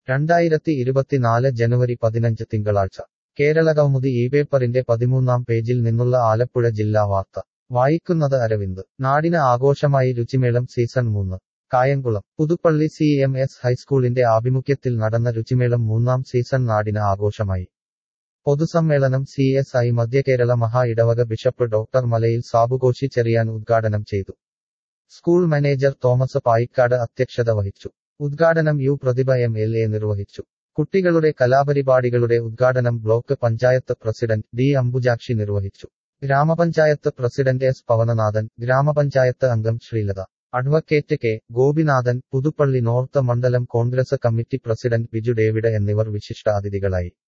രണ്ടായിരത്തി ഇരുപത്തിനാല് ജനുവരി പതിനഞ്ച് തിങ്കളാഴ്ച കേരളകൗമുദി ഈ പേപ്പറിന്റെ പതിമൂന്നാം പേജിൽ നിന്നുള്ള ആലപ്പുഴ ജില്ലാ വാർത്ത വായിക്കുന്നത് അരവിന്ദ് നാടിന് ആഘോഷമായി രുചിമേളം സീസൺ മൂന്ന് Kayamkulam Puthuppally C M S ഹൈസ്കൂളിന്റെ ആഭിമുഖ്യത്തിൽ നടന്ന രുചിമേളം മൂന്നാം സീസൺ നാടിന് ആഘോഷമായി പൊതുസമ്മേളനം സി എസ് ഐ മധ്യകേരള മഹാ ഇടവക ബിഷപ്പ് ഡോക്ടർ മലയിൽ സാബുകോശി ചെറിയാൻ ഉദ്ഘാടനം ചെയ്തു സ്കൂൾ മാനേജർ തോമസ് പായിക്കാട് അധ്യക്ഷത വഹിച്ചു ഉദ്ഘാടനം U Prathibha M L A നിർവഹിച്ചു കുട്ടികളുടെ കലാപരിപാടികളുടെ ഉദ്ഘാടനം block panchayat president D Ambujakshi നിർവഹിച്ചു ഗ്രാമപഞ്ചായത്ത് പ്രസിഡന്റ് എസ് പവനനാഥൻ ഗ്രാമപഞ്ചായത്ത് അംഗം Sreelatha advocate K Gopinathan Puthuppally north മണ്ഡലം Congress committee president Biju David എന്നിവർ വിശിഷ്ട അതിഥികളായി